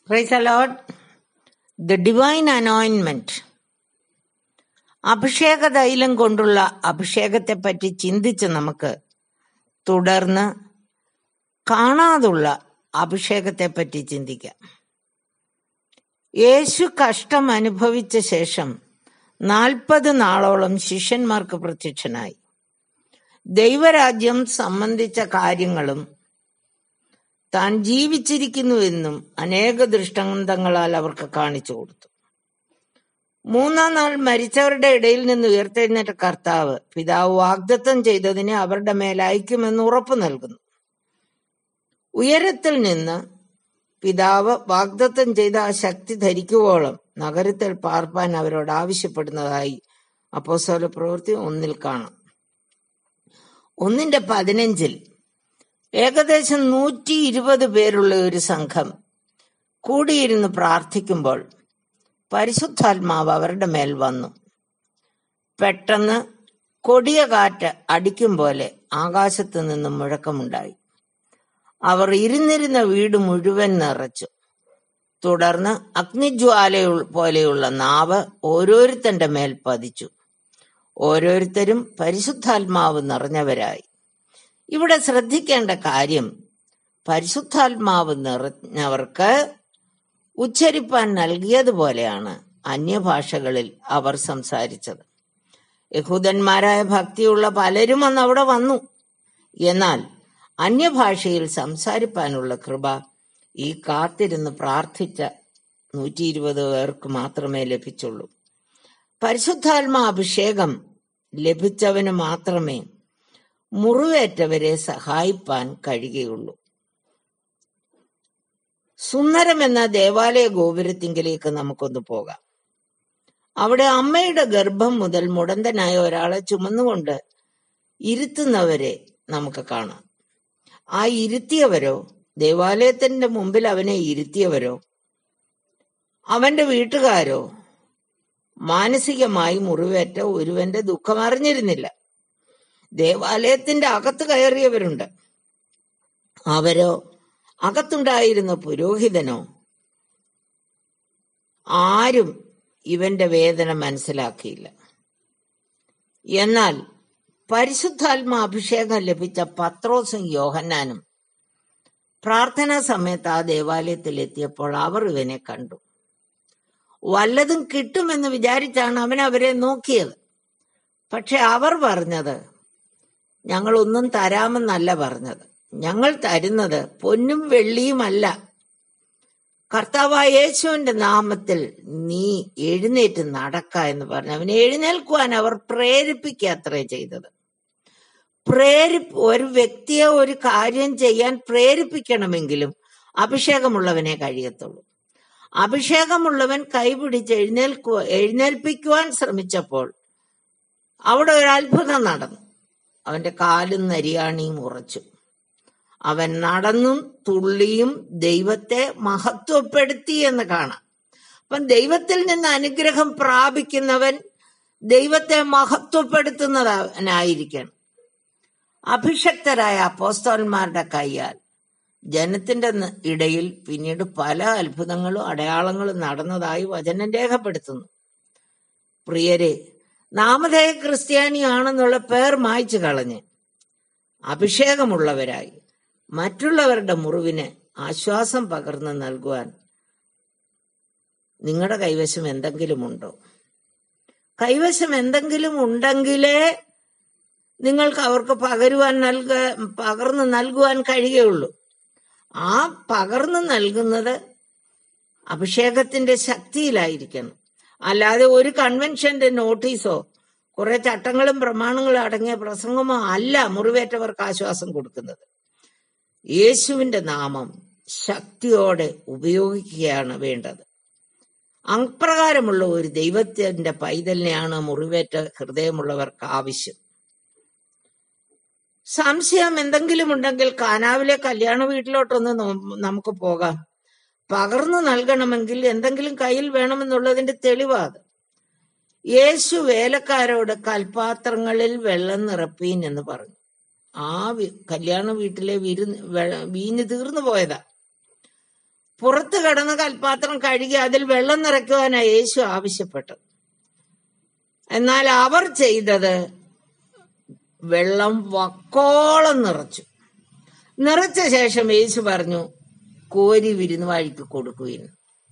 Praise the Lord. The divine anointment. അഭിഷേക തൈലം കൊണ്ടുള്ള അഭിഷേകത്തെ പറ്റി ചിന്തിച്ച് നമുക്ക് തുടർന്ന് കാണാതുള്ള അഭിഷേകത്തെ പറ്റി ചിന്തിക്കാം യേശു കഷ്ടം അനുഭവിച്ച ശേഷം നാൽപ്പത് നാളോളം ശിഷ്യന്മാർക്ക് പ്രത്യക്ഷനായി ദൈവരാജ്യം സംബന്ധിച്ച കാര്യങ്ങളും താൻ ജീവിച്ചിരിക്കുന്നുവെന്നും അനേക ദൃഷ്ടാന്തങ്ങളാൽ അവർക്ക് കാണിച്ചു കൊടുത്തു മൂന്നാം നാൾ മരിച്ചവരുടെ ഇടയിൽ നിന്ന് ഉയർത്തെഴുന്നേറ്റ കർത്താവ് പിതാവ് വാഗ്ദത്തം ചെയ്തതിനെ അവരുടെ മേൽ അയക്കുമെന്ന് ഉറപ്പു നൽകുന്നു ഉയരത്തിൽ നിന്ന് പിതാവ് വാഗ്ദത്തം ചെയ്ത ആ ശക്തി ധരിക്കുവോളം നഗരത്തിൽ പാർപ്പാൻ അവരോട് ആവശ്യപ്പെടുന്നതായി അപ്പോസ്തല പ്രവൃത്തി ഒന്നിൽ കാണാം ഒന്നിന്റെ പതിനഞ്ചിൽ ഏകദേശം നൂറ്റി ഇരുപത് പേരുള്ള ഒരു സംഘം കൂടിയിരുന്ന് പ്രാർത്ഥിക്കുമ്പോൾ പരിശുദ്ധാത്മാവ് അവരുടെ മേൽ വന്നു പെട്ടെന്ന് കൊടിയ കാറ്റ് അടിക്കും പോലെ ആകാശത്ത് നിന്നും മുഴക്കമുണ്ടായി അവർ ഇരുന്നിരുന്ന വീട് മുഴുവൻ നിറച്ചു തുടർന്ന് അഗ്നിജ്വാല പോലെയുള്ള നാവ് ഓരോരുത്തന്റെ മേൽ പതിച്ചു ഓരോരുത്തരും പരിശുദ്ധാത്മാവ് നിറഞ്ഞവരായി ഇവിടെ ശ്രദ്ധിക്കേണ്ട കാര്യം പരിശുദ്ധാത്മാവ് നിറഞ്ഞവർക്ക് ഉച്ചരിപ്പാൻ നൽകിയതുപോലെയാണ് അന്യഭാഷകളിൽ അവർ സംസാരിച്ചത് യഹൂദന്മാരായ ഭക്തിയുള്ള പലരും അന്ന് അവിടെ വന്നു എന്നാൽ അന്യഭാഷയിൽ സംസാരിപ്പാനുള്ള കൃപ ഈ കാത്തിരുന്ന് പ്രാർത്ഥിച്ച നൂറ്റി ഇരുപത് പേർക്ക് മാത്രമേ ലഭിച്ചുള്ളൂ പരിശുദ്ധാത്മ അഭിഷേകം ലഭിച്ചവന് മാത്രമേ മുറിവേറ്റവരെ സഹായിപ്പാൻ കഴിയുകയുള്ളൂ സുന്ദരം എന്ന ദേവാലയ ഗോപുരത്തിങ്കിലേക്ക് നമുക്കൊന്ന് പോകാം അവിടെ അമ്മയുടെ ഗർഭം മുതൽ മുടന്തനായ ഒരാളെ ചുമന്നുകൊണ്ട് ഇരുത്തുന്നവരെ നമുക്ക് കാണാം ആ ഇരുത്തിയവരോ ദേവാലയത്തിന്റെ മുമ്പിൽ അവനെ ഇരുത്തിയവരോ അവന്റെ വീട്ടുകാരോ മാനസികമായി മുറിവേറ്റ ഒരുവന്റെ ദുഃഖം അറിഞ്ഞിരുന്നില്ല ദേവാലയത്തിന്റെ അകത്ത് കയറിയവരുണ്ട് അവരോ അകത്തുണ്ടായിരുന്ന പുരോഹിതനോ ആരും ഇവന്റെ വേദന മനസ്സിലാക്കിയില്ല എന്നാൽ പരിശുദ്ധാത്മ അഭിഷേകം ലഭിച്ച പത്രോസും യോഹന്നാനും പ്രാർത്ഥനാ സമയത്ത് ആ ദേവാലയത്തിൽ എത്തിയപ്പോൾ അവർ ഇവനെ കണ്ടു വല്ലതും കിട്ടുമെന്ന് വിചാരിച്ചാണ് അവൻ അവരെ നോക്കിയത് പക്ഷെ അവർ പറഞ്ഞത് ഞങ്ങളൊന്നും തരാമെന്നല്ല പറഞ്ഞത് ഞങ്ങൾ തരുന്നത് പൊന്നും വെള്ളിയുമല്ല കർത്താവായ യേശുവിന്റെ നാമത്തിൽ നീ എഴുന്നേറ്റ് നടക്ക എന്ന് പറഞ്ഞു അവനെ എഴുന്നേൽക്കുവാൻ അവർ പ്രേരിപ്പിക്കുക അത്രേ ചെയ്തത് പ്രേരി ഒരു വ്യക്തിയെ ഒരു കാര്യം ചെയ്യാൻ പ്രേരിപ്പിക്കണമെങ്കിലും അഭിഷേകമുള്ളവനെ കഴിയത്തുള്ളൂ അഭിഷേകമുള്ളവൻ കൈപിടിച്ച് എഴുന്നേൽക്കുക എഴുന്നേൽപ്പിക്കുവാൻ ശ്രമിച്ചപ്പോൾ അവിടെ ഒരു അത്ഭുതം നടന്നു അവന്റെ കാലും നരിയാണിയും ഉറച്ചു അവൻ നടന്നും തുള്ളിയും ദൈവത്തെ മഹത്വപ്പെടുത്തി എന്ന് കാണാം അപ്പം ദൈവത്തിൽ നിന്ന് അനുഗ്രഹം പ്രാപിക്കുന്നവൻ ദൈവത്തെ മഹത്വപ്പെടുത്തുന്നവനായിരിക്കണം അഭിഷക്തരായ അപ്പോസ്തോന്മാരുടെ കൈയാൽ ജനത്തിന്റെ ഇടയിൽ പിന്നീട് പല അത്ഭുതങ്ങളും അടയാളങ്ങളും നടന്നതായി വചനം രേഖപ്പെടുത്തുന്നു പ്രിയരെ നാമധേയ ക്രിസ്ത്യാനിയാണെന്നുള്ള പേർ മായ്ച്ചു കളഞ്ഞ് അഭിഷേകമുള്ളവരായി മറ്റുള്ളവരുടെ മുറിവിന് ആശ്വാസം പകർന്ന് നൽകുവാൻ നിങ്ങളുടെ കൈവശം എന്തെങ്കിലും ഉണ്ടോ കൈവശം എന്തെങ്കിലും ഉണ്ടെങ്കിലേ നിങ്ങൾക്ക് അവർക്ക് പകരുവാൻ നൽക പകർന്ന് നൽകുവാൻ കഴിയുകയുള്ളൂ ആ പകർന്നു നൽകുന്നത് അഭിഷേകത്തിന്റെ ശക്തിയിലായിരിക്കണം അല്ലാതെ ഒരു കൺവെൻഷന്റെ നോട്ടീസോ കുറെ ചട്ടങ്ങളും പ്രമാണങ്ങളും അടങ്ങിയ പ്രസംഗമോ അല്ല മുറിവേറ്റവർക്ക് ആശ്വാസം കൊടുക്കുന്നത് യേശുവിന്റെ നാമം ശക്തിയോടെ ഉപയോഗിക്കുകയാണ് വേണ്ടത് അപ്രകാരമുള്ള ഒരു ദൈവത്തിന്റെ പൈതലിനെയാണ് മുറിവേറ്റ ഹൃദയമുള്ളവർക്ക് ആവശ്യം സംശയം എന്തെങ്കിലും ഉണ്ടെങ്കിൽ കാനാവിലെ കല്യാണ വീട്ടിലോട്ടൊന്ന് നമുക്ക് പോകാം പകർന്നു നൽകണമെങ്കിൽ എന്തെങ്കിലും കയ്യിൽ വേണമെന്നുള്ളതിന്റെ തെളിവാത് യേശു വേലക്കാരോട് കൽപാത്രങ്ങളിൽ വെള്ളം നിറപ്പീൻ എന്ന് പറഞ്ഞു ആ കല്യാണ വീട്ടിലെ വിരു വീഞ്ഞ് തീർന്നു പോയതാ പുറത്ത് കിടന്ന കൽപാത്രം കഴുകി അതിൽ വെള്ളം നിറയ്ക്കുവാനാണ് യേശു ആവശ്യപ്പെട്ടത് എന്നാൽ അവർ ചെയ്തത് വെള്ളം വക്കോളം നിറച്ചു നിറച്ച ശേഷം യേശു പറഞ്ഞു കോരി വിരുന്നുവാഴിക്ക് കൊടുക്കുകയും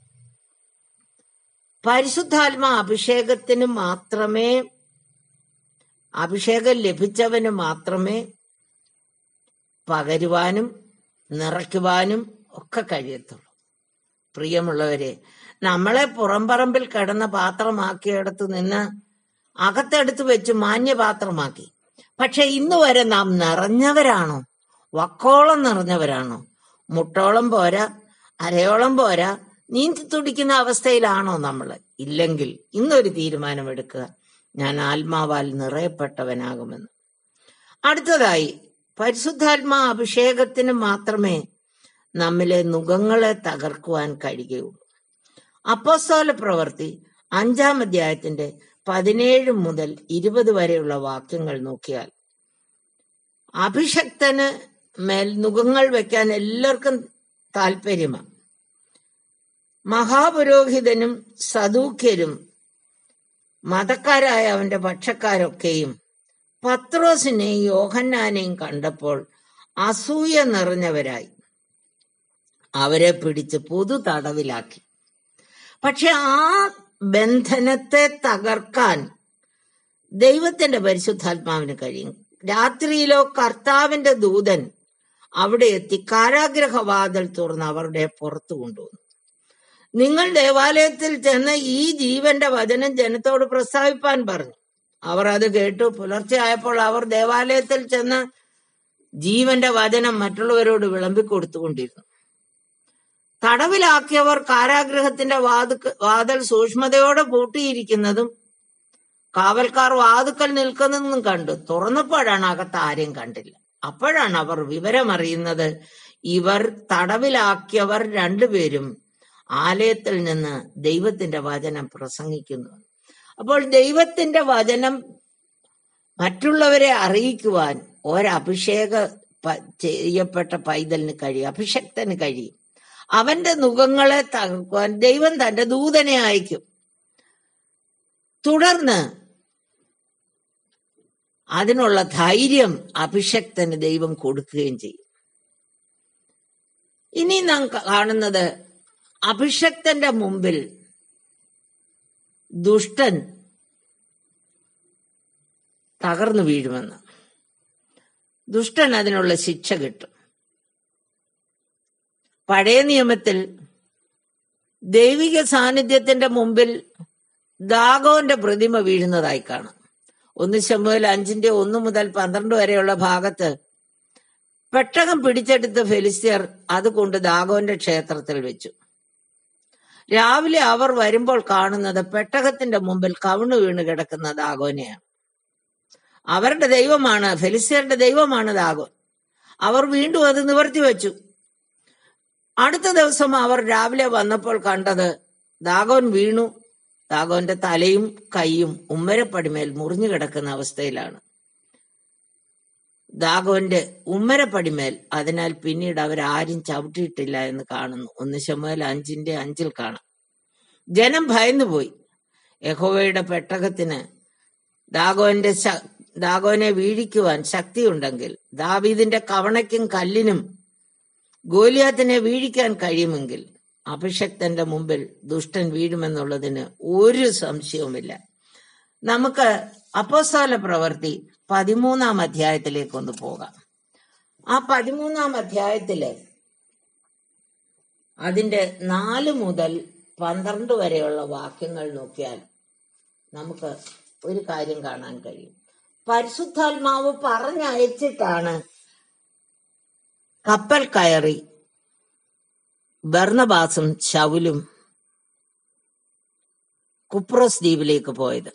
പരിശുദ്ധാത്മ അഭിഷേകത്തിന് മാത്രമേ അഭിഷേകം ലഭിച്ചവന് മാത്രമേ പകരുവാനും നിറയ്ക്കുവാനും ഒക്കെ കഴിയത്തുള്ളൂ പ്രിയമുള്ളവരെ നമ്മളെ പുറംപറമ്പിൽ കിടന്ന പാത്രമാക്കിയിടത്ത് നിന്ന് അകത്തെടുത്ത് വെച്ച് മാന്യപാത്രമാക്കി പക്ഷെ ഇന്ന് വരെ നാം നിറഞ്ഞവരാണോ വക്കോളം നിറഞ്ഞവരാണോ മുട്ടോളം പോരാ അരയോളം പോരാ നീന്തി തുടിക്കുന്ന അവസ്ഥയിലാണോ നമ്മൾ ഇല്ലെങ്കിൽ ഇന്നൊരു തീരുമാനമെടുക്കുക ഞാൻ ആത്മാവാൽ നിറയപ്പെട്ടവനാകുമെന്ന് അടുത്തതായി പരിശുദ്ധാത്മാ അഭിഷേകത്തിന് മാത്രമേ നമ്മിലെ നുഖങ്ങളെ തകർക്കുവാൻ കഴിയുകയുള്ളൂ അപ്പോസ്തല പ്രവൃത്തി അഞ്ചാം അധ്യായത്തിന്റെ പതിനേഴ് മുതൽ ഇരുപത് വരെയുള്ള വാക്യങ്ങൾ നോക്കിയാൽ അഭിഷക്തന് മേൽ നുഖങ്ങൾ വെക്കാൻ എല്ലാവർക്കും താല്പര്യമാണ് മഹാപുരോഹിതനും സദൂക്യരും മതക്കാരായ അവന്റെ പക്ഷക്കാരൊക്കെയും പത്രോസിനെയും യോഹന്നാനെയും കണ്ടപ്പോൾ അസൂയ നിറഞ്ഞവരായി അവരെ പിടിച്ച് പൊതു തടവിലാക്കി പക്ഷെ ആ ബന്ധനത്തെ തകർക്കാൻ ദൈവത്തിന്റെ പരിശുദ്ധാത്മാവിന് കഴിയും രാത്രിയിലോ കർത്താവിന്റെ ദൂതൻ അവിടെ എത്തി കാരാഗ്രഹവാതിൽ തുറന്ന് അവരുടെ പുറത്തു കൊണ്ടുവന്നു നിങ്ങൾ ദേവാലയത്തിൽ ചെന്ന് ഈ ജീവന്റെ വചനം ജനത്തോട് പ്രസ്താവിപ്പാൻ പറഞ്ഞു അവർ അത് കേട്ടു പുലർച്ചെ ആയപ്പോൾ അവർ ദേവാലയത്തിൽ ചെന്ന് ജീവന്റെ വചനം മറ്റുള്ളവരോട് വിളമ്പിക്കൊടുത്തുകൊണ്ടിരുന്നു തടവിലാക്കിയവർ കാരാഗ്രഹത്തിന്റെ വാതു വാതിൽ സൂക്ഷ്മതയോടെ പൂട്ടിയിരിക്കുന്നതും കാവൽക്കാർ വാതുക്കൽ നിൽക്കുന്നതും കണ്ടു തുറന്നപ്പോഴാണ് അകത്ത് ആരെയും കണ്ടില്ല അപ്പോഴാണ് അവർ വിവരമറിയുന്നത് ഇവർ തടവിലാക്കിയവർ രണ്ടുപേരും ആലയത്തിൽ നിന്ന് ദൈവത്തിന്റെ വചനം പ്രസംഗിക്കുന്നു അപ്പോൾ ദൈവത്തിന്റെ വചനം മറ്റുള്ളവരെ അറിയിക്കുവാൻ ഒരഭിഷേക പ- ചെയ്യപ്പെട്ട പൈതലിന് കഴിയും അഭിഷക്തന് കഴിയും അവന്റെ മുഖങ്ങളെ തകർക്കുവാൻ ദൈവം തന്റെ ദൂതനെ അയക്കും തുടർന്ന് അതിനുള്ള ധൈര്യം അഭിഷക്തന് ദൈവം കൊടുക്കുകയും ചെയ്യും ഇനി നാം കാണുന്നത് അഭിഷക്തന്റെ മുമ്പിൽ ദുഷ്ടൻ തകർന്നു വീഴുമെന്ന് ദുഷ്ടൻ അതിനുള്ള ശിക്ഷ കിട്ടും പഴയ നിയമത്തിൽ ദൈവിക സാന്നിധ്യത്തിന്റെ മുമ്പിൽ ദാഗോന്റെ പ്രതിമ വീഴുന്നതായി കാണാം ഒന്ന് ശമ്പുവിൽ അഞ്ചിന്റെ ഒന്ന് മുതൽ പന്ത്രണ്ട് വരെയുള്ള ഭാഗത്ത് പെട്ടകം പിടിച്ചെടുത്ത ഫെലിസ്തീർ അത് കൊണ്ട് ദാഗോന്റെ ക്ഷേത്രത്തിൽ വെച്ചു രാവിലെ അവർ വരുമ്പോൾ കാണുന്നത് പെട്ടകത്തിന്റെ മുമ്പിൽ കവിണ് വീണ് കിടക്കുന്ന ദാഗോനെയാണ് അവരുടെ ദൈവമാണ് ഫെലിസ്തീയരുടെ ദൈവമാണ് ദാഗോൻ അവർ വീണ്ടും അത് നിവർത്തി വെച്ചു അടുത്ത ദിവസം അവർ രാവിലെ വന്നപ്പോൾ കണ്ടത് ദാഗോൻ വീണു ദാഗോന്റെ തലയും കൈയും ഉമ്മരപ്പടിമേൽ മുറിഞ്ഞു കിടക്കുന്ന അവസ്ഥയിലാണ് ദാഗോന്റെ ഉമ്മരപ്പടിമേൽ അതിനാൽ പിന്നീട് അവരാരും ചവിട്ടിയിട്ടില്ല എന്ന് കാണുന്നു ഒന്ന് ശമുവേൽ അഞ്ചിന്റെ അഞ്ചിൽ കാണാം ജനം ഭയന്നുപോയി യഹോവയുടെ പെട്ടകത്തിന് ദാഗോന്റെ ശ- ദാഗോനെ വീഴിക്കുവാൻ ശക്തിയുണ്ടെങ്കിൽ ദാവീദിന്റെ കവണയ്ക്കും കല്ലിനും ഗോലിയാത്തിനെ വീഴിക്കാൻ കഴിയുമെങ്കിൽ അഭിഷക്തന്റെ മുമ്പിൽ ദുഷ്ടൻ വീഴുമെന്നുള്ളതിന് ഒരു സംശയവുമില്ല നമുക്ക് അപ്പോസ്തല പ്രവൃത്തി പതിമൂന്നാം അധ്യായത്തിലേക്ക് ഒന്ന് പോകാം ആ പതിമൂന്നാം അധ്യായത്തില് അതിന്റെ നാല് മുതൽ പന്ത്രണ്ട് വരെയുള്ള വാക്യങ്ങൾ നോക്കിയാൽ നമുക്ക് ഒരു കാര്യം കാണാൻ കഴിയും പരിശുദ്ധാത്മാവ് പറഞ്ഞയച്ചിട്ടാണ് കപ്പൽ കയറി ബർണബാസും ശൗലും കുപ്രോസ് ദ്വീപിലേക്ക് പോയത്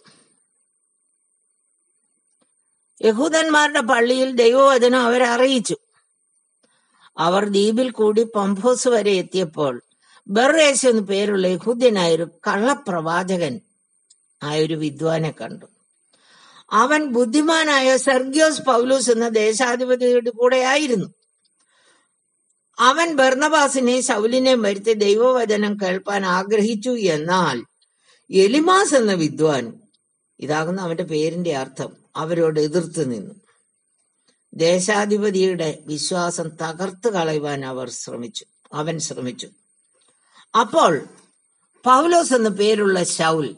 യഹൂദന്മാരുടെ പള്ളിയിൽ ദൈവവചനം അവരെ അറിയിച്ചു അവർ ദ്വീപിൽ കൂടി പംഫോസ് വരെ എത്തിയപ്പോൾ ബർവേസ് എന്ന് പേരുള്ള യഹൂദ്യനായൊരു കള്ളപ്രവാചകൻ ആയൊരു വിദ്വാനെ കണ്ടു അവൻ ബുദ്ധിമാനായ സെർഗിയോസ് പൗലൂസ് എന്ന ദേശാധിപതിയുടെ കൂടെ ആയിരുന്നു അവൻ ബർണബാസിനെ ശൗലിനെ വരുത്തി ദൈവവചനം കേൾപ്പാൻ ആഗ്രഹിച്ചു എന്നാൽ എലിമാസ് എന്ന വിദ്വാൻ ഇതാകുന്ന അവന്റെ പേരിന്റെ അർത്ഥം അവരോട് എതിർത്ത് നിന്നു ദേശാധിപതിയുടെ വിശ്വാസം തകർത്ത് കളയുവാൻ അവർ ശ്രമിച്ചു അവൻ ശ്രമിച്ചു അപ്പോൾ പൗലോസ് എന്ന പേരുള്ള ശൗൽ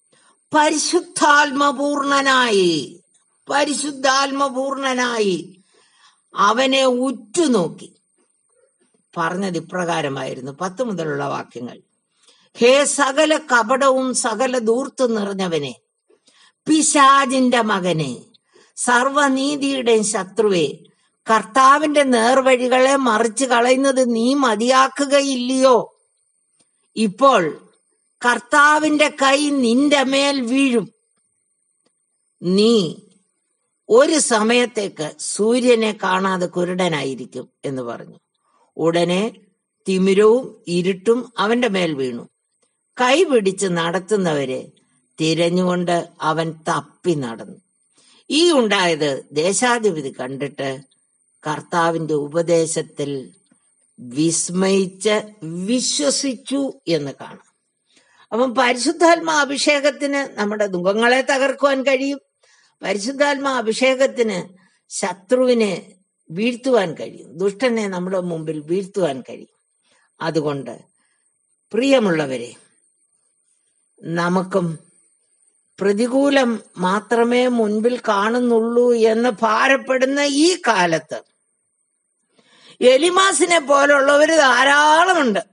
പരിശുദ്ധാത്മപൂർണനായി പരിശുദ്ധാത്മപൂർണനായി അവനെ ഉറ്റുനോക്കി പറഞ്ഞത് ഇപ്രകാരമായിരുന്നു പത്ത് മുതലുള്ള വാക്യങ്ങൾ ഹേ സകല കപടവും സകല ദൂർത്തും നിറഞ്ഞവനെ പിശാജിന്റെ മകനെ സർവനീതിയുടെയും ശത്രുവെ കർത്താവിന്റെ നേർവഴികളെ മറിച്ചു കളയുന്നത് നീ മതിയാക്കുകയില്ലയോ ഇപ്പോൾ കർത്താവിന്റെ കൈ നിന്റെ മേൽ വീഴും നീ ഒരു സമയത്തേക്ക് സൂര്യനെ കാണാതെ കുരുടനായിരിക്കും എന്ന് പറഞ്ഞു ഉടനെ തിമിരവും ഇരുട്ടും അവന്റെ മേൽ വീണു കൈ പിടിച്ച് നടത്തുന്നവരെ തിരഞ്ഞുകൊണ്ട് അവൻ തപ്പി നടന്നു ഈ ഉണ്ടായത് ദേശാധിപതി കണ്ടിട്ട് കർത്താവിന്റെ ഉപദേശത്തിൽ വിസ്മയിച്ച് വിശ്വസിച്ചു എന്ന് കാണാം അപ്പം പരിശുദ്ധാത്മാ അഭിഷേകത്തിന് നമ്മുടെ ദുഃഖങ്ങളെ തകർക്കുവാൻ കഴിയും പരിശുദ്ധാത്മാ അഭിഷേകത്തിന് ശത്രുവിനെ വീഴ്ത്തുവാൻ കഴിയും ദുഷ്ടനെ നമ്മുടെ മുമ്പിൽ വീഴ്ത്തുവാൻ കഴിയും അതുകൊണ്ട് പ്രിയമുള്ളവരെ നമുക്കും പ്രതികൂലം മാത്രമേ മുൻപിൽ കാണുന്നുള്ളൂ എന്ന് ഭാരപ്പെടുന്ന ഈ കാലത്ത് എലിമാസിനെ പോലുള്ളവര് ധാരാളമുണ്ട്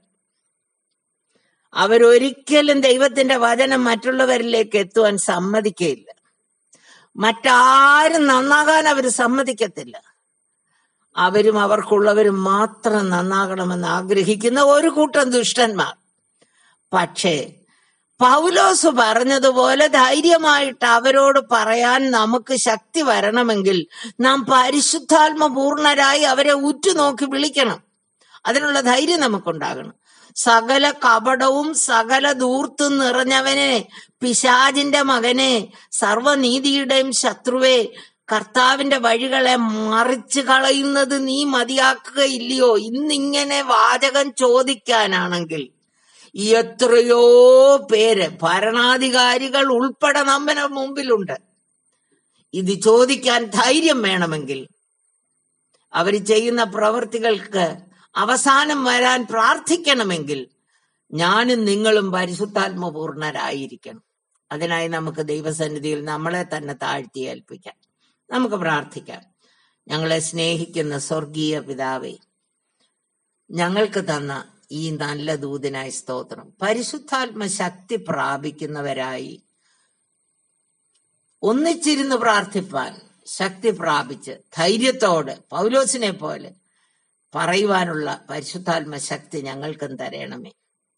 അവരൊരിക്കലും ദൈവത്തിന്റെ വചനം മറ്റുള്ളവരിലേക്ക് എത്തുവാൻ സമ്മതിക്കയില്ല മറ്റാരും നന്നാകാൻ അവർ സമ്മതിക്കത്തില്ല അവരും അവർക്കുള്ളവരും മാത്രം നന്നാകണമെന്ന് ആഗ്രഹിക്കുന്ന ഒരു കൂട്ടം ദുഷ്ടന്മാർ പക്ഷേ പൗലോസ് പറഞ്ഞതുപോലെ ധൈര്യമായിട്ട് അവരോട് പറയാൻ നമുക്ക് ശക്തി വരണമെങ്കിൽ നാം പരിശുദ്ധാത്മപൂർണരായി അവരെ ഉറ്റുനോക്കി വിളിക്കണം അതിനുള്ള ധൈര്യം നമുക്കുണ്ടാകണം സകല കപടവും സകല ദൂർത്തും നിറഞ്ഞവനെ പിശാജിന്റെ മകനെ സർവനീതിയുടെയും ശത്രുവെ കർത്താവിന്റെ വഴികളെ മറിച്ചു കളയുന്നത് നീ മതിയാക്കുകയില്ലയോ ഇന്നിങ്ങനെ വാചകം ചോദിക്കാനാണെങ്കിൽ എത്രയോ പേര് ഭരണാധികാരികൾ ഉൾപ്പെടെ നമ്മന് മുമ്പിലുണ്ട് ഇത് ചോദിക്കാൻ ധൈര്യം വേണമെങ്കിൽ അവർ ചെയ്യുന്ന പ്രവൃത്തികൾക്ക് അവസാനം വരാൻ പ്രാർത്ഥിക്കണമെങ്കിൽ ഞാനും നിങ്ങളും പരിശുദ്ധാത്മപൂർണരായിരിക്കണം അതിനായി നമുക്ക് ദൈവസന്നിധിയിൽ നമ്മളെ തന്നെ താഴ്ത്തി ഏൽപ്പിക്കാം നമുക്ക് പ്രാർത്ഥിക്കാം ഞങ്ങളെ സ്നേഹിക്കുന്ന സ്വർഗീയ പിതാവേ ഞങ്ങൾക്ക് തന്ന ഈ നല്ല ദൂതനായി സ്തോത്രം പരിശുദ്ധാത്മ ശക്തി പ്രാപിക്കുന്നവരായി ഒന്നിച്ചിരുന്ന് പ്രാർത്ഥിപ്പാൻ ശക്തി പ്രാപിച്ച് ധൈര്യത്തോടെ പൗലോസിനെ പോലെ പറയുവാനുള്ള പരിശുദ്ധാത്മ ശക്തി ഞങ്ങൾക്കും തരണമേ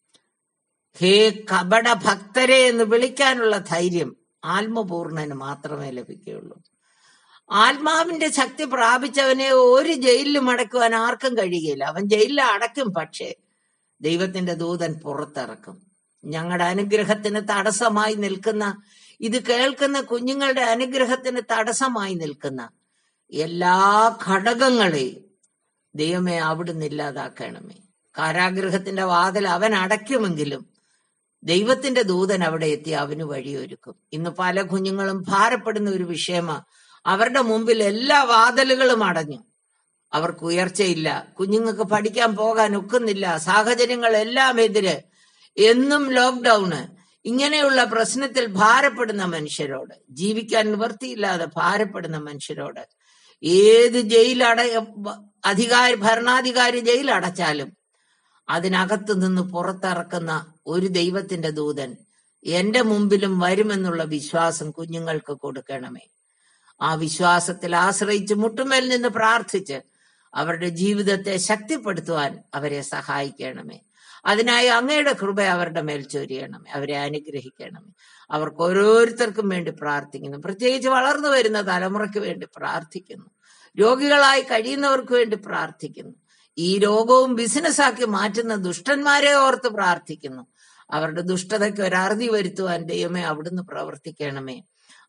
ഹേ കപട ഭക്തരെ എന്ന് വിളിക്കാനുള്ള ധൈര്യം ആത്മപൂർണന് മാത്രമേ ലഭിക്കുകയുള്ളൂ ആത്മാവിന്റെ ശക്തി പ്രാപിച്ചവനെ ഒരു ജയിലിലും അടയ്ക്കുവാൻ ആർക്കും കഴിയുകയില്ല അവൻ ജയിലിൽ അടയ്ക്കും പക്ഷേ ദൈവത്തിന്റെ ദൂതൻ പുറത്തിറക്കും ഞങ്ങളുടെ അനുഗ്രഹത്തിന് തടസ്സമായി നിൽക്കുന്ന ഇത് കേൾക്കുന്ന കുഞ്ഞുങ്ങളുടെ അനുഗ്രഹത്തിന് തടസ്സമായി നിൽക്കുന്ന എല്ലാ ഘടകങ്ങളെയും ദൈവമേ അവിടുന്ന് ഇല്ലാതാക്കണമേ കാരാഗ്രഹത്തിന്റെ വാതിൽ അവൻ അടയ്ക്കുമെങ്കിലും ദൈവത്തിന്റെ ദൂതൻ അവിടെ എത്തി അവന് വഴിയൊരുക്കും ഇന്ന് പല കുഞ്ഞുങ്ങളും ഭാരപ്പെടുന്ന ഒരു വിഷയമാ അവരുടെ മുമ്പിൽ എല്ലാ വാതിലുകളും അടഞ്ഞു അവർക്ക് ഉയർച്ചയില്ല കുഞ്ഞുങ്ങൾക്ക് പഠിക്കാൻ പോകാൻ ഒക്കുന്നില്ല സാഹചര്യങ്ങൾ എല്ലാം എതിര് എന്നും ലോക്ക്ഡൌണ് ഇങ്ങനെയുള്ള പ്രശ്നത്തിൽ ഭാരപ്പെടുന്ന മനുഷ്യരോട് ജീവിക്കാൻ നിവൃത്തിയില്ലാതെ ഭാരപ്പെടുന്ന മനുഷ്യരോട് ഏത് ജയിലട അധികാരി ഭരണാധികാരി ജയിൽ അടച്ചാലും അതിനകത്ത് നിന്ന് പുറത്തിറക്കുന്ന ഒരു ദൈവത്തിന്റെ ദൂതൻ എന്റെ മുമ്പിലും വരുമെന്നുള്ള വിശ്വാസം കുഞ്ഞുങ്ങൾക്ക് കൊടുക്കണമേ ആ വിശ്വാസത്തിൽ ആശ്രയിച്ച് മുട്ടുമേൽ നിന്ന് പ്രാർത്ഥിച്ച് അവരുടെ ജീവിതത്തെ ശക്തിപ്പെടുത്തുവാൻ അവരെ സഹായിക്കണമേ അതിനായി അങ്ങയുടെ കൃപ അവരുടെ മേൽ ചൊരിയണമേ അവരെ അനുഗ്രഹിക്കണമേ അവർക്ക് ഓരോരുത്തർക്കും വേണ്ടി പ്രാർത്ഥിക്കുന്നു പ്രത്യേകിച്ച് വളർന്നു വരുന്ന തലമുറയ്ക്ക് വേണ്ടി പ്രാർത്ഥിക്കുന്നു രോഗികളായി കഴിയുന്നവർക്ക് വേണ്ടി പ്രാർത്ഥിക്കുന്നു ഈ രോഗവും ബിസിനസ്സാക്കി മാറ്റുന്ന ദുഷ്ടന്മാരെ ഓർത്ത് പ്രാർത്ഥിക്കുന്നു അവരുടെ ദുഷ്ടതയ്ക്ക് ഒരറുതി വരുത്തുവാൻ ദൈവമേ അവിടുന്ന് പ്രവർത്തിക്കണമേ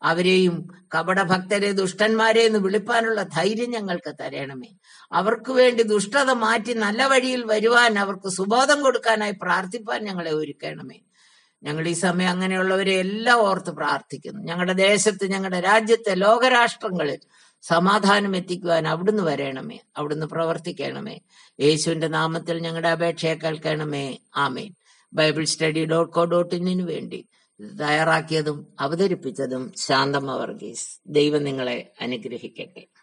അവരെയും കപടഭക്തരെ ദുഷ്ടന്മാരെ എന്ന് വിളിപ്പാനുള്ള ധൈര്യം ഞങ്ങൾക്ക് തരണമേ അവർക്ക് വേണ്ടി ദുഷ്ടത മാറ്റി നല്ല വഴിയിൽ വരുവാൻ അവർക്ക് സുബോധം കൊടുക്കാനായി പ്രാർത്ഥിപ്പാൻ ഞങ്ങളെ ഒരുക്കണമേ ഞങ്ങൾ ഈ സമയം അങ്ങനെയുള്ളവരെ എല്ലാം ഓർത്ത് പ്രാർത്ഥിക്കുന്നു ഞങ്ങളുടെ ദേശത്ത് ഞങ്ങളുടെ രാജ്യത്തെ ലോകരാഷ്ട്രങ്ങളിൽ സമാധാനം എത്തിക്കുവാൻ അവിടുന്ന് വരണമേ അവിടുന്ന് പ്രവർത്തിക്കണമേ യേശുവിന്റെ നാമത്തിൽ ഞങ്ങളുടെ അപേക്ഷയെ കേൾക്കണമേ amen Bible study dot co dot ഇന്നിനു വേണ്ടി ഇത് തയ്യാറാക്കിയതും അവതരിപ്പിച്ചതും ശാന്തമ്മ വർഗീസ് ദൈവം നിങ്ങളെ അനുഗ്രഹിക്കട്ടെ